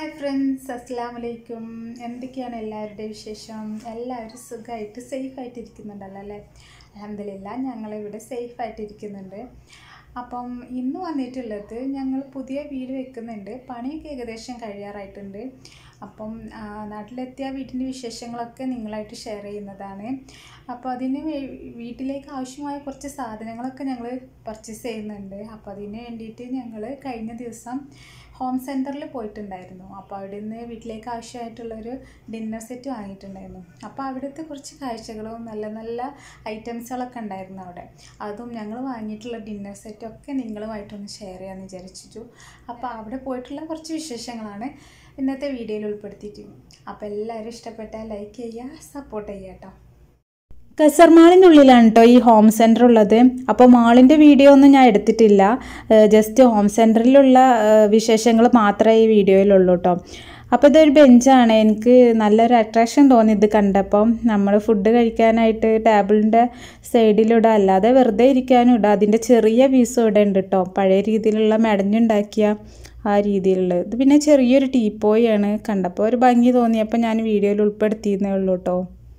hi friends അസ്സാം വലൈക്കും എന്തൊക്കെയാണ് എല്ലാവരുടെയും വിശേഷം എല്ലാവരും സുഖമായിട്ട് സേഫായിട്ട് ഇരിക്കുന്നുണ്ടല്ലോ അല്ലേ അലഹമില്ല ഞങ്ങളിവിടെ സേഫായിട്ട് ഇരിക്കുന്നുണ്ട് അപ്പം ഇന്ന് വന്നിട്ടുള്ളത് ഞങ്ങൾ പുതിയ വീട് വെക്കുന്നുണ്ട് പണിയൊക്കെ ഏകദേശം കഴിയാറായിട്ടുണ്ട് അപ്പം ആ, നാട്ടിലെത്തിയ വീട്ടിൻ്റെ വിശേഷങ്ങളൊക്കെ നിങ്ങളായിട്ട് ഷെയർ ചെയ്യുന്നതാണ് അപ്പോൾ അതിന് വേ- വീട്ടിലേക്ക് ആവശ്യമായ കുറച്ച് സാധനങ്ങളൊക്കെ ഞങ്ങൾ പർച്ചേസ് ചെയ്യുന്നുണ്ട് അപ്പോൾ അതിന് വേണ്ടിയിട്ട് ഞങ്ങൾ കഴിഞ്ഞ ദിവസം ഹോം സെൻറ്ററിൽ പോയിട്ടുണ്ടായിരുന്നു അപ്പോൾ അവിടെ നിന്ന് വീട്ടിലേക്ക് ആവശ്യമായിട്ടുള്ളൊരു ഡിന്നർ സെറ്റ് വാങ്ങിയിട്ടുണ്ടായിരുന്നു അപ്പോൾ അവിടുത്തെ കുറച്ച് കാഴ്ചകളും നല്ല നല്ല ഐറ്റംസുകളൊക്കെ ഉണ്ടായിരുന്നു അവിടെ അതും ഞങ്ങൾ വാങ്ങിയിട്ടുള്ള ഡിന്നർ സെറ്റൊക്കെ നിങ്ങളുമായിട്ടൊന്ന് ഷെയർ ചെയ്യാമെന്ന് വിചാരിച്ചു അപ്പോൾ അവിടെ പോയിട്ടുള്ള കുറച്ച് വിശേഷങ്ങളാണ് ഇന്നത്തെ വീഡിയോയിൽ ഉൾപ്പെടുത്തിയിട്ടുണ്ട് അപ്പോൾ എല്ലാവരും ഇഷ്ടപ്പെട്ടാൽ ലൈക്ക് ചെയ്യുക സപ്പോർട്ട് ചെയ്യുക കേട്ടോ കസർമാളിനുള്ളിലാണ് കേട്ടോ ഈ ഹോം സെൻറ്റർ ഉള്ളത് അപ്പോൾ മാളിൻ്റെ വീഡിയോ ഒന്നും ഞാൻ എടുത്തിട്ടില്ല ജസ്റ്റ് ഹോം സെൻറ്ററിലുള്ള വിശേഷങ്ങൾ മാത്രമേ ഈ വീഡിയോയിലുള്ളൂ കേട്ടോ അപ്പോൾ ഇതൊരു ബെഞ്ചാണ് എനിക്ക് നല്ലൊരു അട്രാക്ഷൻ തോന്നി ഇത് കണ്ടപ്പം നമ്മൾ ഫുഡ് കഴിക്കാനായിട്ട് ടേബിളിൻ്റെ സൈഡിലിടാം അല്ലാതെ വെറുതെ ഇരിക്കാനും ഇടാം അതിൻ്റെ ചെറിയ പീസും ഇവിടെ ഉണ്ട് കേട്ടോ പഴയ രീതിയിലുള്ള മെടഞ്ഞുണ്ടാക്കിയ ആ രീതിയിലുള്ളത് ഇത് പിന്നെ ചെറിയൊരു ടീപ്പോയാണ് കണ്ടപ്പോൾ ഒരു ഭംഗി തോന്നിയപ്പോൾ ഞാൻ വീഡിയോയിൽ ഉൾപ്പെടുത്തിയെന്നേ ഉള്ളൂ കേട്ടോ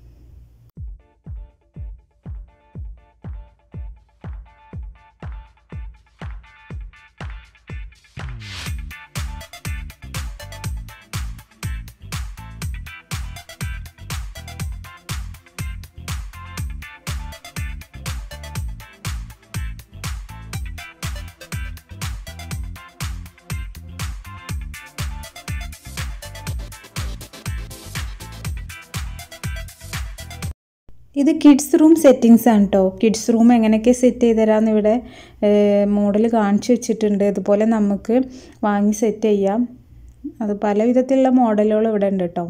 ഇത് കിഡ്സ് റൂം സെറ്റിങ്സ് ആണ് കേട്ടോ കിഡ്സ് റൂം എങ്ങനെയൊക്കെ സെറ്റ് ചെയ്ത് തരാമെന്ന് ഇവിടെ മോഡൽ കാണിച്ചു വെച്ചിട്ടുണ്ട് ഇതുപോലെ നമുക്ക് വാങ്ങി സെറ്റ് ചെയ്യാം അത് പല വിധത്തിലുള്ള മോഡലുകൾ ഇവിടെ ഉണ്ട് കേട്ടോ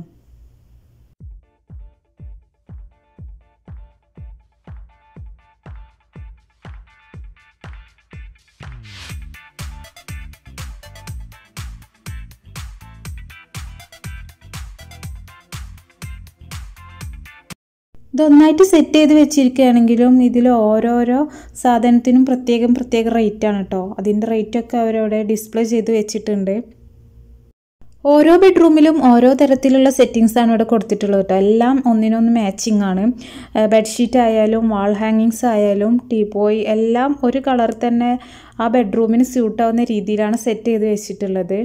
ഇതൊന്നായിട്ട് സെറ്റ് ചെയ്ത് വെച്ചിരിക്കുകയാണെങ്കിലും ഇതിൽ ഓരോരോ സാധനത്തിനും പ്രത്യേകം പ്രത്യേക റേറ്റ് ആണ് കേട്ടോ അതിൻ്റെ റേറ്റൊക്കെ അവരവിടെ ഡിസ്പ്ലേ ചെയ്ത് വെച്ചിട്ടുണ്ട് ഓരോ ബെഡ്റൂമിലും ഓരോ തരത്തിലുള്ള സെറ്റിങ്സ് ആണ് ഇവിടെ കൊടുത്തിട്ടുള്ളത് കേട്ടോ എല്ലാം ഒന്നിനൊന്ന് മാച്ചിങ് ആണ് ബെഡ്ഷീറ്റ് ആയാലും വാൾ ഹാങ്ങിങ്സ് ആയാലും ടീപോയ് എല്ലാം ഒരു കളർ തന്നെ ആ ബെഡ്റൂമിന് സ്യൂട്ടാവുന്ന രീതിയിലാണ് സെറ്റ് ചെയ്ത് വെച്ചിട്ടുള്ളത്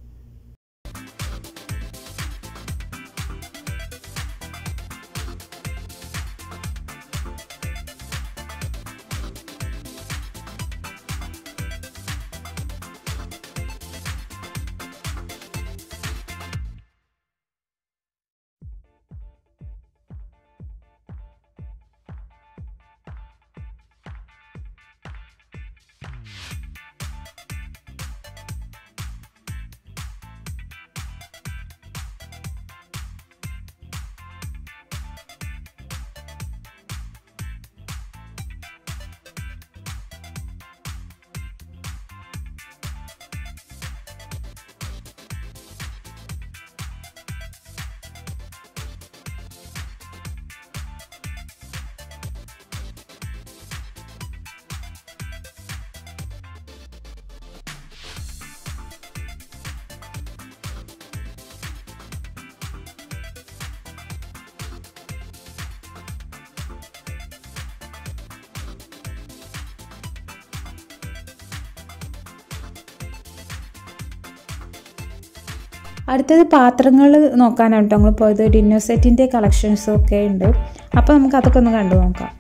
അടുത്തത് പാത്രങ്ങൾ നോക്കാനാണ് കേട്ടോ നമ്മൾ പോയത് ഡിന്നർ സെറ്റിൻ്റെ കളക്ഷൻസും ഒക്കെ ഉണ്ട് അപ്പോൾ നമുക്ക് അതൊക്കെ ഒന്ന് കണ്ടു നോക്കാം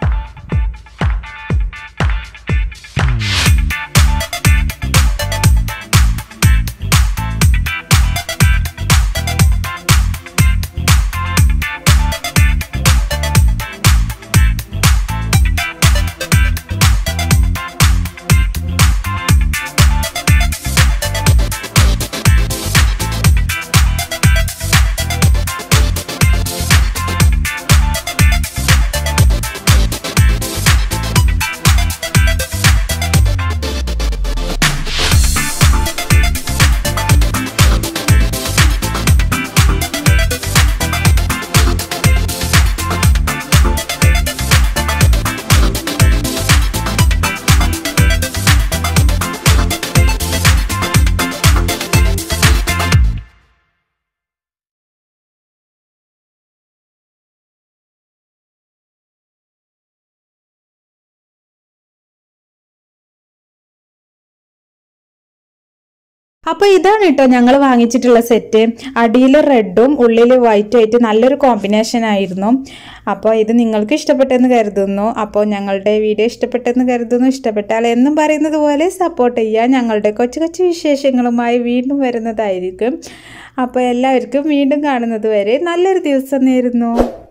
അപ്പോൾ ഇതാണ് കേട്ടോ ഞങ്ങൾ വാങ്ങിച്ചിട്ടുള്ള സെറ്റ് അടിയിൽ റെഡും ഉള്ളിൽ വൈറ്റും ആയിട്ട് നല്ലൊരു കോമ്പിനേഷൻ ആയിരുന്നു അപ്പോൾ ഇത് നിങ്ങൾക്ക് ഇഷ്ടപ്പെട്ടെന്ന് കരുതുന്നു അപ്പോൾ ഞങ്ങളുടെ വീഡിയോ ഇഷ്ടപ്പെട്ടെന്ന് കരുതുന്നു ഇഷ്ടപ്പെട്ടാൽ എന്നും പറയുന്നത് പോലെ സപ്പോർട്ട് ചെയ്യുക ഞങ്ങളുടെ കൊച്ചു കൊച്ചു വിശേഷങ്ങളുമായി വീണ്ടും വരുന്നതായിരിക്കും അപ്പോൾ എല്ലാവർക്കും വീണ്ടും കാണുന്നത് വരെ നല്ലൊരു ദിവസം നേരുന്നു